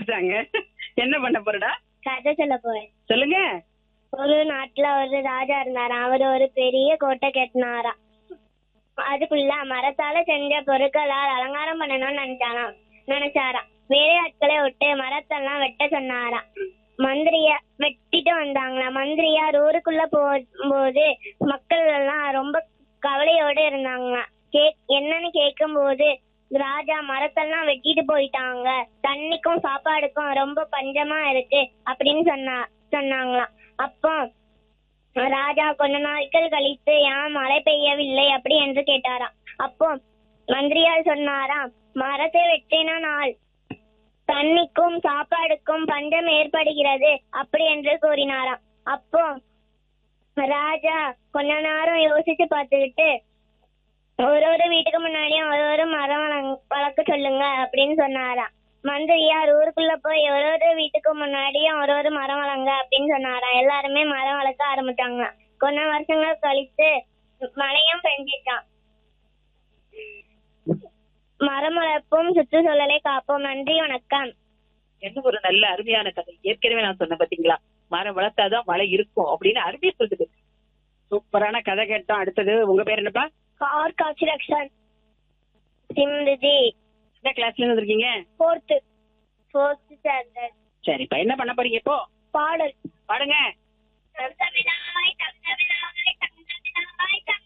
வச்சுட்டாங்க என்ன பண்ண போறடா கதை சொல்ல போறேன் சொல்லுங்க ஒரு நாட்டுல ஒரு ராஜா இருந்தாராம் அவர் ஒரு பெரிய கோட்டை கட்டினாராம் அதுக்குள்ள மரத்தால செஞ்ச பொருட்களால் அலங்காரம் பண்ணணும்னு நினைச்சாராம் நினைச்சாராம் வேலையாட்களை விட்டு மரத்தெல்லாம் வெட்ட சொன்னாராம் மந்திரிய வெட்டிட்டு வந்தாங்களாம் மந்திரியார் ஊருக்குள்ள போகும்போது மக்கள் எல்லாம் ரொம்ப கவலையோட இருந்தாங்களாம் கே என்னன்னு கேட்கும்போது ராஜா மரத்தெல்லாம் வெட்டிட்டு போயிட்டாங்க தண்ணிக்கும் சாப்பாடுக்கும் ரொம்ப பஞ்சமா இருக்கு அப்படின்னு சொன்னா சொன்னாங்களாம் அப்போ ராஜா கொஞ்ச நாட்கள் கழித்து ஏன் மழை பெய்யவில்லை அப்படி என்று கேட்டாராம் அப்போ மந்திரியார் சொன்னாராம் மரத்தை வெட்டின நாள் தண்ணிக்கும் சாப்பாடுக்கும் பஞ்சம் ஏற்படுகிறது அப்படி என்று கூறினாராம் அப்போ ராஜா கொஞ்ச நேரம் யோசிச்சு பார்த்துக்கிட்டு ஒரு ஒரு வீட்டுக்கு முன்னாடியும் ஒரு ஒரு மரம் வளங்க- வளர்க்க சொல்லுங்க அப்படின்னு சொன்னாராம் மந்திரியார் ஊருக்குள்ள போய் ஒரு ஒரு வீட்டுக்கு முன்னாடியும் ஒரு ஒரு மரம் வளங்க அப்படின்னு சொன்னாராம் எல்லாருமே மரம் வளர்க்க ஆரம்பிச்சாங்க கொஞ்ச வருஷங்கள் கழித்து மழையும் பெஞ்சிட்டான் மரம் வளர்ப்போம் சுற்றுச்சூழலை காப்போம் நன்றி வணக்கம் என்ன ஒரு நல்ல அருமையான கதை ஏற்கனவே நான் சொன்னேன் பாத்தீங்களா மரம் வளர்த்தாதான் மழை இருக்கும் அப்படின்னு அருமையா சொல்லுது சூப்பரான கதை கேட்டோம் அடுத்தது உங்க பேர் என்னப்பா கார் கன்ஸ்ட்ரக்ஷன் சிம்ருதி எந்த கிளாஸ்ல இருந்து வந்திருக்கீங்க ஃபோர்த்து ஃபோர்த்து ஸ்டாண்டர்ட் சரிப்பா என்ன பண்ண போறீங்க இப்போ பாடல் பாடுங்க தந்தமிழாய் தந்தமிழாய் தந்தமிழாய்